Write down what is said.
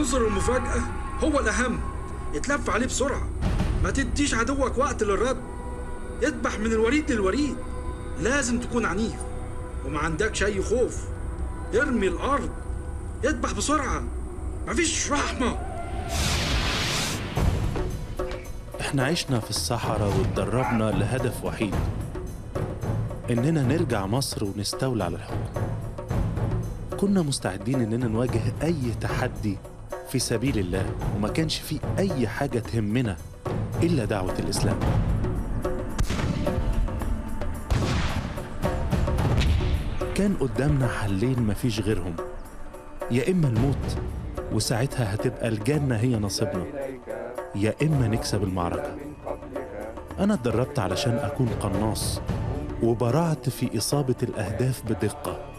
عنصر المفاجأة هو الأهم اتلف عليه بسرعة ما تديش عدوك وقت للرد اذبح من الوريد للوريد لازم تكون عنيف وما عندكش أي خوف ارمي الأرض اذبح بسرعة مفيش رحمة احنا عشنا في الصحراء واتدربنا لهدف وحيد اننا نرجع مصر ونستولى على الحكم كنا مستعدين اننا نواجه اي تحدي في سبيل الله وما كانش في اي حاجه تهمنا الا دعوه الاسلام كان قدامنا حلين مفيش غيرهم يا اما الموت وساعتها هتبقى الجنه هي نصيبنا يا اما نكسب المعركه انا اتدربت علشان اكون قناص وبرعت في اصابه الاهداف بدقه